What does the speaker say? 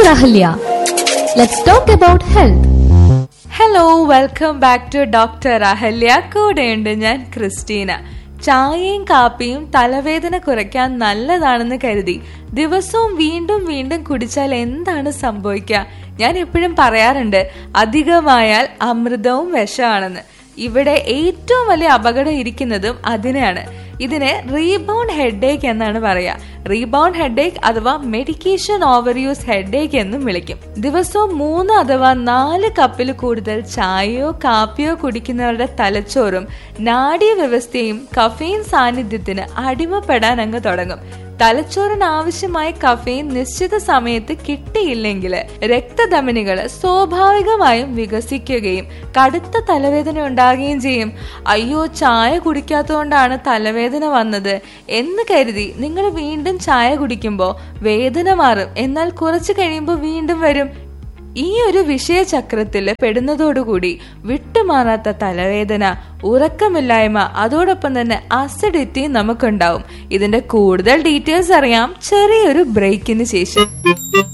Ahalya. Let's talk about health. Hello welcome back to doctor Ahalya കൂടെയുണ്ട് ഞാൻ Christina ചായയും കാപ്പിയും തലവേദന കുറയ്ക്കാൻ നല്ലതാണെന്ന് കരുതി ദിവസവും വീണ്ടും വീണ്ടും കുടിച്ചാൽ എന്താണ് സംഭവിക്കുക ഞാൻ എപ്പോഴും പറയാറുണ്ട് അധികമായാൽ അമൃതവും വിഷമാണെന്ന് ഇവിടെ ഏറ്റവും വലിയ അപകടം ഇരിക്കുന്നതും അതിനാണ് ഇതിനെ റീബൗണ്ട് ഹെഡേക്ക് എന്നാണ് പറയാ റീബൗണ്ട് ഹെഡേക്ക് അഥവാ മെഡിക്കേഷൻ ഓവർ യൂസ് ഹെഡേക്ക് എന്നും വിളിക്കും ദിവസവും മൂന്ന് അഥവാ നാല് കപ്പിൽ കൂടുതൽ ചായയോ കാപ്പിയോ കുടിക്കുന്നവരുടെ തലച്ചോറും നാഡീവ്യവസ്ഥയും കഫീൻ സാന്നിധ്യത്തിന് അടിമപ്പെടാൻ അങ്ങ് തുടങ്ങും തലച്ചോറിന് ആവശ്യമായ കഫീൻ നിശ്ചിത സമയത്ത് കിട്ടിയില്ലെങ്കിൽ രക്തധമനികൾ സ്വാഭാവികമായും വികസിക്കുകയും കടുത്ത തലവേദന ഉണ്ടാകുകയും ചെയ്യും അയ്യോ ചായ കുടിക്കാത്തതുകൊണ്ടാണ് തലവേദന വന്നത് എന്ന് കരുതി നിങ്ങൾ വീണ്ടും ചായ കുടിക്കുമ്പോൾ വേദന മാറും എന്നാൽ കുറച്ച് കഴിയുമ്പോൾ വീണ്ടും വരും ഈ ഒരു വിഷയചക്രത്തിൽ പെടുന്നതോടുകൂടി വിട്ടുമാറാത്ത തലവേദന ഉറക്കമില്ലായ്മ അതോടൊപ്പം തന്നെ അസിഡിറ്റി നമുക്കുണ്ടാവും ഇതിന്റെ കൂടുതൽ ഡീറ്റെയിൽസ് അറിയാം ചെറിയൊരു ബ്രേക്കിന് ശേഷം